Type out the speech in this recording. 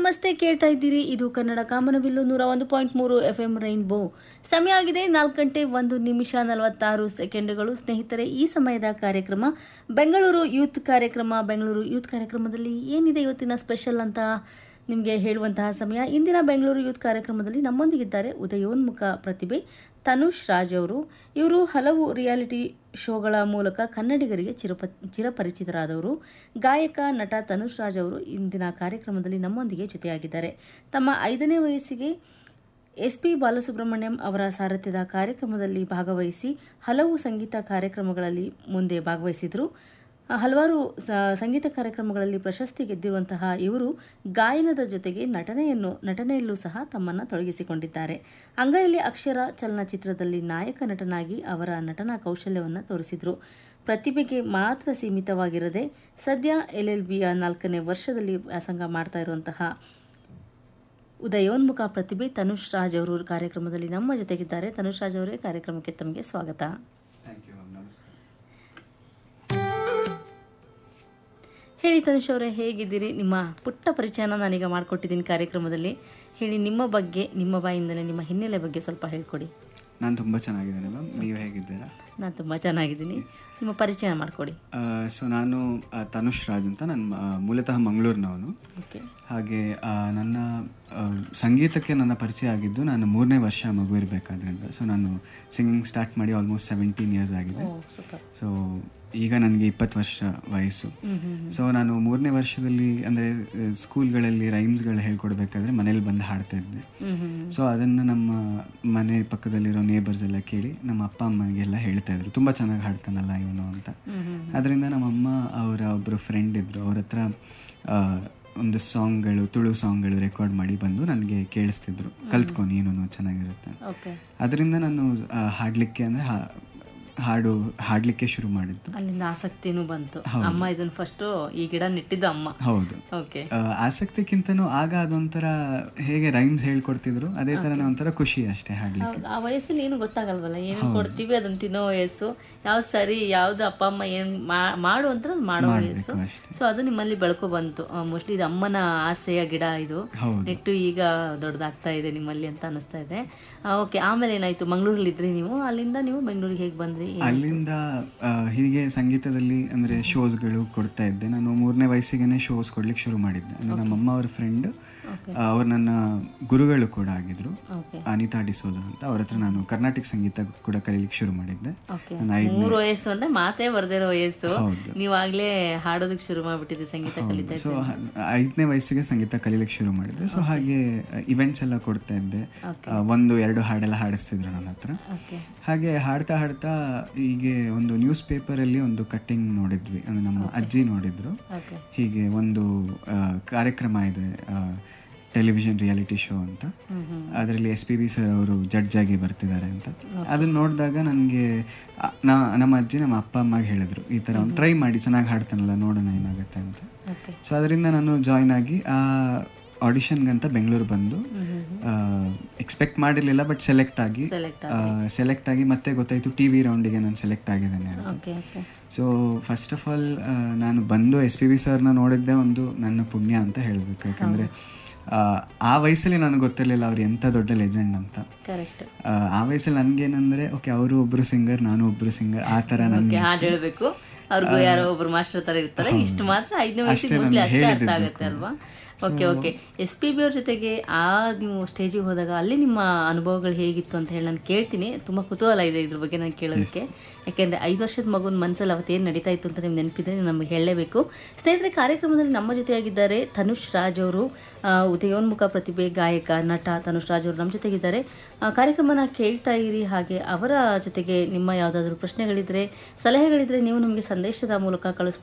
ನಮಸ್ತೆ ಕೇಳ್ತಾ ಇದ್ದೀರಿ ಇದು ಕನ್ನಡ ಕಾಮನಬಿಲ್ಲು ನೂರ ಒಂದು ಪಾಯಿಂಟ್ ಮೂರು ಎಫ್ ಎಂ ರೈನ್ಬೋ ಸಮಯ ಆಗಿದೆ ನಾಲ್ಕು ಗಂಟೆ ಒಂದು ನಿಮಿಷ ನಲವತ್ತಾರು ಸೆಕೆಂಡ್ಗಳು ಸ್ನೇಹಿತರೆ ಈ ಸಮಯದ ಕಾರ್ಯಕ್ರಮ ಬೆಂಗಳೂರು ಯೂತ್ ಕಾರ್ಯಕ್ರಮ ಬೆಂಗಳೂರು ಯೂತ್ ಕಾರ್ಯಕ್ರಮದಲ್ಲಿ ಏನಿದೆ ಇವತ್ತಿನ ಸ್ಪೆಷಲ್ ಅಂತ ನಿಮಗೆ ಹೇಳುವಂತಹ ಸಮಯ ಇಂದಿನ ಬೆಂಗಳೂರು ಯೂತ್ ಕಾರ್ಯಕ್ರಮದಲ್ಲಿ ನಮ್ಮೊಂದಿಗಿದ್ದಾರೆ ಉದಯೋನ್ಮುಖ ಪ್ರತಿಭೆ ತನುಷ್ ರಾಜ್ ಅವರು ಇವರು ಹಲವು ರಿಯಾಲಿಟಿ ಶೋಗಳ ಮೂಲಕ ಕನ್ನಡಿಗರಿಗೆ ಚಿರಪ ಚಿರಪರಿಚಿತರಾದವರು ಗಾಯಕ ನಟ ತನುಷ್ ರಾಜ್ ಅವರು ಇಂದಿನ ಕಾರ್ಯಕ್ರಮದಲ್ಲಿ ನಮ್ಮೊಂದಿಗೆ ಜೊತೆಯಾಗಿದ್ದಾರೆ ತಮ್ಮ ಐದನೇ ವಯಸ್ಸಿಗೆ ಎಸ್ ಪಿ ಬಾಲಸುಬ್ರಹ್ಮಣ್ಯಂ ಅವರ ಸಾರಥ್ಯದ ಕಾರ್ಯಕ್ರಮದಲ್ಲಿ ಭಾಗವಹಿಸಿ ಹಲವು ಸಂಗೀತ ಕಾರ್ಯಕ್ರಮಗಳಲ್ಲಿ ಮುಂದೆ ಭಾಗವಹಿಸಿದರು ಹಲವಾರು ಸ- ಸಂಗೀತ ಕಾರ್ಯಕ್ರಮಗಳಲ್ಲಿ ಪ್ರಶಸ್ತಿ ಗೆದ್ದಿರುವಂತಹ ಇವರು ಗಾಯನದ ಜೊತೆಗೆ ನಟನೆಯನ್ನು ನಟನೆಯಲ್ಲೂ ಸಹ ತಮ್ಮನ್ನು ತೊಡಗಿಸಿಕೊಂಡಿದ್ದಾರೆ ಅಂಗೈಲಿ ಅಕ್ಷರ ಚಲನಚಿತ್ರದಲ್ಲಿ ನಾಯಕ ನಟನಾಗಿ ಅವರ ನಟನಾ ಕೌಶಲ್ಯವನ್ನು ತೋರಿಸಿದರು ಪ್ರತಿಭೆಗೆ ಮಾತ್ರ ಸೀಮಿತವಾಗಿರದೆ ಸದ್ಯ ಎಲ್ ಎಲ್ ಬಿಯ ನಾಲ್ಕನೇ ವರ್ಷದಲ್ಲಿ ವ್ಯಾಸಂಗ ಮಾಡ್ತಾ ಇರುವಂತಹ ಉದಯೋನ್ಮುಖ ಪ್ರತಿಭೆ ತನುಷ್ ರಾಜ್ ಅವರು ಕಾರ್ಯಕ್ರಮದಲ್ಲಿ ನಮ್ಮ ಜೊತೆಗಿದ್ದಾರೆ ತನುಷ್ ರಾಜ್ ಅವರೇ ಕಾರ್ಯಕ್ರಮಕ್ಕೆ ತಮಗೆ ಸ್ವಾಗತ ಥ್ಯಾಂಕ್ ಯು ಮ್ಯಾಮ್ ನಮಸ್ಕಾರ ಹೇಳಿ ತನುಷ್ ಅವರೇ ಹೇಗಿದ್ದೀರಿ ನಿಮ್ಮ ಪುಟ್ಟ ಪರಿಚಯನ ನಾನೀಗ ಮಾಡಿಕೊಟ್ಟಿದ್ದೀನಿ ಕಾರ್ಯಕ್ರಮದಲ್ಲಿ ಹೇಳಿ ನಿಮ್ಮ ಬಗ್ಗೆ ನಿಮ್ಮ ಬಾಯಿಂದಲೇ ನಿಮ್ಮ ಹಿನ್ನೆಲೆ ಬಗ್ಗೆ ಸ್ವಲ್ಪ ಹೇಳ್ಕೊಡಿ ನಾನು ತುಂಬ ಚೆನ್ನಾಗಿದ್ದೇನೆ ಮ್ಯಾಮ್ ನೀವು ಹೇಗಿದ್ದೀರಾ ನಾನು ತುಂಬ ಚೆನ್ನಾಗಿದ್ದೀನಿ ನಿಮ್ಮ ಪರಿಚಯ ಮಾಡಿಕೊಡಿ ಸೊ ನಾನು ಆ, ತನುಷ್ ರಾಜ್ ಅಂತ ನಾನು ಆ, ಮೂಲತಃ ಮಂಗಳೂರಿನವನು ಓಕೆ ಹಾಗೆ ಆ, ನನ್ನ ಆ, ಸಂಗೀತಕ್ಕೆ ನನ್ನ ಪರಿಚಯ ಆಗಿದ್ದು ನಾನು ಮೂರನೇ ವರ್ಷ ಮಗು ಇರಬೇಕಾದ್ರಿಂದ ಸೊ ನಾನು ಸಿಂಗಿಂಗ್ ಸ್ಟಾರ್ಟ್ ಮಾಡಿ ಆಲ್ಮೋಸ್ಟ್ ಸೆವೆಂಟೀನ್ ಇಯರ್ಸ್ ಆಗಿದೆ ಓ ಸೂಪರ್ ಸೊ ಈಗ ನನಗೆ ಇಪ್ಪತ್ತು ವರ್ಷ ವಯಸ್ಸು ಸೊ ನಾನು ಮೂರನೇ ವರ್ಷದಲ್ಲಿ ಅಂದರೆ ಸ್ಕೂಲ್ಗಳಲ್ಲಿ ರೈಮ್ಸ್ಗಳು ಹೇಳ್ಕೊಡ್ಬೇಕಾದ್ರೆ ಮನೇಲಿ ಬಂದು ಹಾಡ್ತಾ ಇದ್ದೆ ಹ್ಞೂ ಹ್ಞೂ ಸೊ ಅದನ್ನು ನಮ್ಮ ಮನೆ ಪಕ್ಕದಲ್ಲಿರೋ ನೇಬರ್ಸ್ ಎಲ್ಲ ಕೇಳಿ ನಮ್ಮ ಅಪ್ಪ ಅಮ್ಮಗೆಲ್ಲ ಹೇಳ್ತಾ ಇದ್ರು ತುಂಬ ಚೆನ್ನಾಗಿ ಹಾಡ್ತಾನಲ್ಲ ಇವನು ಅಂತ ಅದರಿಂದ ನಮ್ಮಮ್ಮ ಅವರ ಒಬ್ಬರು ಫ್ರೆಂಡ್ ಇದ್ದರು ಅವ್ರ ಹತ್ರ ಆ, ಒಂದು ಸಾಂಗ್ಗಳು ತುಳು ಸಾಂಗ್ಗಳು ರೆಕಾರ್ಡ್ ಮಾಡಿ ಬಂದು ನನಗೆ ಕೇಳಿಸ್ತಿದ್ರು ಕಲ್ತ್ಕೊ ನೀನು ಚೆನ್ನಾಗಿರುತ್ತೆ ಓಕೆ ಅದರಿಂದ ನಾನು ಆ, ಹಾಡ್ಲಿಕ್ಕೆ ಅಂದರೆ ಹಾಡು ಹಾಡಲಿಕ್ಕೆ ಶುರು ಮಾಡಿದ್ದು ಅಲ್ಲಿಂದ ಆಸಕ್ತಿನೂ ಬಂತು ಅಮ್ಮ ಇದನ್ನ ಫಸ್ಟು ಈ ಗಿಡ ನೆಟ್ಟಿದ್ದು ಅಮ್ಮ ಹೌದು ಓಕೆ ಆ, ಆಸಕ್ತಿಗಿಂತನೂ ಆಗ ಅದೊಂಥರ ಹೇಗೆ ರೈಮ್ಸ್ ಹೇಳ್ಕೊಡ್ತಿದ್ರು ಅದೇ ಥರನೇ ಒಂಥರ ಖುಷಿ ಅಷ್ಟೇ ಹಾಡ್ಲಿಕ್ಕೆ ಹೌದು, ಆ ವಯಸ್ಸಲ್ಲಿ ಏನು ಗೊತ್ತಾಗಲ್ವಲ್ಲ ಏನು ಕೊಡ್ತೀವಿ ಅದನ್ನ ತಿನ್ನೋ ವಯಸ್ಸು ಯಾವ್ದು ಸರಿ ಯಾವ್ದು ಅಪ್ಪ ಅಮ್ಮ ಏನು ಮಾಡು ಅಂತ ಅದು ಮಾಡೋ ವಯಸ್ಸು ಅಷ್ಟೇ ಸೊ ಅದು ನಿಮ್ಮಲ್ಲಿ ಬೆಳ್ಕೊ ಬಂತು ಮೋಸ್ಟ್ಲಿ ಇದು ಅಮ್ಮನ ಆಸೆಯ ಗಿಡ ಇದು ಹೌದು ನೆಟ್ಟು ಈಗ ದೊಡ್ಡದಾಗ್ತಾ ಇದೆ ನಿಮ್ಮಲ್ಲಿ ಅಂತ ಅನಿಸ್ತಾ ಇದೆ ಓಕೆ ಆಮೇಲೆ ಏನಾಯ್ತು ಮಂಗಳೂರಲ್ಲಿ ಇದ್ರಿ ನೀವು ಅಲ್ಲಿಂದ ನೀವು ಬೆಂಗಳೂರಿಗೆ ಹೇಗೆ ಬಂದ್ರಿ ಅಲ್ಲಿಂದ ಆ, ಹೀಗೆ ಸಂಗೀತದಲ್ಲಿ ಅಂದರೆ ಶೋಸ್ಗಳು ಕೊಡ್ತಾ ಇದ್ದೆ ನಾನು ಮೂರನೇ ವಯಸ್ಸಿಗೆ ಶೋಸ್ ಕೊಡ್ಲಿಕ್ಕೆ ಶುರು ಮಾಡಿದ್ದೆ ಅಂದರೆ ನಮ್ಮಮ್ಮ ಅವ್ರ ಫ್ರೆಂಡ್ ಅವ್ರು ನನ್ನ ಗುರುಗಳು ಕೂಡ ಆಗಿದ್ರು ಓಕೆ ಅನಿತಾ ಡಿಸೋಜ ಅಂತ ಅವ್ರ ಹತ್ರ ನಾನು ಕರ್ನಾಟಕ ಸಂಗೀತ ಕೂಡ ಕಲೀಲಿಕ್ಕೆ ಶುರು ಮಾಡಿದ್ದೆ ಓಕೆ ನಾನು ಐದು ಮೂರು ವಯಸ್ಸು ಅಂದ್ರೆ ಮಾತೇ ಬರ್ದಿರೋ ವಯಸ್ಸು ಹೌದು. ನೀವಾಗ್ಲೇ ಹಾಡೋದಕ್ಕೆ ಶುರು ಮಾಡ್ಬಿಟ್ಟಿದ್ರಿ ಸಂಗೀತ ಕಲಿತಾ ಸೊ ಐದನೇ ವಯಸ್ಸಿಗೆ ಸಂಗೀತ ಕಲೀಲಿಕ್ಕೆ ಶುರು ಮಾಡಿದ್ದೆ ಸೊ ಹಾಗೆ ಇವೆಂಟ್ಸ್ ಎಲ್ಲ ಕೊಡ್ತಾ ಇದ್ದೆ ಆ, ಒಂದು ಎರಡು ಹಾಡೆಲ್ಲ ಹಾಡಿಸ್ತಿದ್ರು ನನ್ನ ಹತ್ರ ಓಕೆ ಹಾಗೆ ಹಾಡ್ತಾ ಹಾಡ್ತಾ ಹೀಗೆ ಒಂದು ನ್ಯೂಸ್ ಪೇಪರಲ್ಲಿ ಒಂದು ಕಟ್ಟಿಂಗ್ ನೋಡಿದ್ವಿ ಅಂದರೆ ನಮ್ಮ ಅಜ್ಜಿ ನೋಡಿದ್ರು ಓಕೆ ಹೀಗೆ ಒಂದು ಆ, ಕಾರ್ಯಕ್ರಮ ಇದೆ ಟೆಲಿವಿಷನ್ ರಿಯಾಲಿಟಿ ಶೋ ಅಂತ ಹ್ಮ್ ಹ್ಮ್ ಅದರಲ್ಲಿ ಎಸ್ ಪಿ ಬಿ ಸರ್ ಅವರು ಜಡ್ಜ್ ಆಗಿ ಬರ್ತಿದ್ದಾರೆ ಅಂತ ಅದನ್ನ ನೋಡಿದಾಗ ನನಗೆ ನಾ ನಮ್ಮ ಅಜ್ಜಿ ನಮ್ಮ ಅಪ್ಪ ಅಮ್ಮಗೆ ಹೇಳಿದ್ರು ಈ ಥರ ಒಂದು ಟ್ರೈ ಮಾಡಿ ಚೆನ್ನಾಗಿ ಹಾಡ್ತಾನಲ್ಲ ನೋಡೋಣ ಏನಾಗುತ್ತೆ ಅಂತ ಓಕೆ ಸೊ ಅದರಿಂದ ನಾನು ಜಾಯ್ನ್ ಆಗಿ ಆ ಆಡಿಷನ್ಗಂತ ಬೆಂಗಳೂರು ಬಂದು ಎಕ್ಸ್ಪೆಕ್ಟ್ ಮಾಡಿರಲಿಲ್ಲ ಬಟ್ ಸೆಲೆಕ್ಟ್ ಆಗಿ ಸೆಲೆಕ್ಟ್ ಸೆಲೆಕ್ಟ್ ಆಗಿ ಮತ್ತೆ ಗೊತ್ತಾಯಿತು ಟಿ ವಿ ರೌಂಡಿಗೆ ನಾನು ಸೆಲೆಕ್ಟ್ ಆಗಿದ್ದೇನೆ ಅಂತ okay okay so first of all ನಾನು ಬಂದು ಎಸ್ ಪಿ ಬಿ ಸರ್ನ ನೋಡಿದ್ದೆ ಒಂದು ನನ್ನ ಪುಣ್ಯ ಅಂತ ಹೇಳಬೇಕು ಯಾಕಂದರೆ ಆ ವಯಸ್ಸಲ್ಲಿ ನನಗೆ ಗೊತ್ತಿರಲಿಲ್ಲ ಅವ್ರು ಎಂಥ ದೊಡ್ಡ ಲೆಜೆಂಡ್ ಅಂತ ಕರೆಕ್ಟ್ ಆ, ಆ ವಯಸ್ಸಲ್ಲಿ ನನಗೇನಂದರೆ ಓಕೆ ಅವರು ಒಬ್ಬರು ಸಿಂಗರ್ ನಾನು ಒಬ್ಬರು ಸಿಂಗರ್ ಆ ಥರ ಓಕೆ ನನಗೆ ಹಾಡು ಹೇಳ್ಬೇಕು ಅವ್ರಿಗೂ ಯಾರೋ ಒಬ್ರು ಮಾಸ್ಟರ್ ತರ ಇರ್ತಾರೆ ಇಷ್ಟು ಮಾತ್ರ ಐದನೇ ವಯಸ್ಸಿಗೆ ಅಷ್ಟೇ ಮೋಸ್ಟ್ಲಿ ನಾನು ಅಷ್ಟೇ ಅರ್ಥ ಹೇಳಿದ್ದು ಆಗುತ್ತೆ ಅಲ್ವಾ okay okay S P B ಅವ್ರ ಜೊತೆಗೆ ಆ ನೀವು ಸ್ಟೇಜಿಗೆ ಹೋದಾಗ ಅಲ್ಲಿ ನಿಮ್ಮ ಅನುಭವಗಳು ಹೇಗಿತ್ತು ಅಂತ ಹೇಳಿ ನಾನು ಕೇಳ್ತೀನಿ ತುಂಬ ಕುತೂಹಲ ಇದೆ ಇದ್ರ ಬಗ್ಗೆ ನಾನು ಕೇಳೋದಕ್ಕೆ ಯಾಕೆಂದರೆ ಐದು ವರ್ಷದ ಮಗುನ ಮನಸ್ಸಲ್ಲಿ ಅವತ್ತೇನು ನಡೀತಾ ಇತ್ತು ಅಂತ ನಿಮ್ಗೆ ನೆನಪಿದ್ರೆ ನೀವು ನಮಗೆ ಹೇಳಲೇಬೇಕು ಸ್ನೇಹಿತರೆ ಕಾರ್ಯಕ್ರಮದಲ್ಲಿ ನಮ್ಮ ಜೊತೆಯಾಗಿದ್ದಾರೆ ತನುಷ್ ರಾಜ್ ಅವರು ಆ, ಉದಯೋನ್ಮುಖ ಪ್ರತಿಭೆ ಗಾಯಕ ನಟ ತನುಷ್ ರಾಜ್ ಅವರು ನಮ್ಮ ಜೊತೆಗಿದ್ದಾರೆ ಆ, ಕಾರ್ಯಕ್ರಮನ ಕೇಳ್ತಾ ಇರಿ ಹಾಗೆ ಅವರ ಜೊತೆಗೆ ನಿಮ್ಮ ಯಾವುದಾದ್ರೂ ಪ್ರಶ್ನೆಗಳಿದ್ರೆ ಸಲಹೆಗಳಿದ್ರೆ ನೀವು ನಮಗೆ ಸಂದೇಶದ ಮೂಲಕ ಕಳಿಸ್ಬೋದು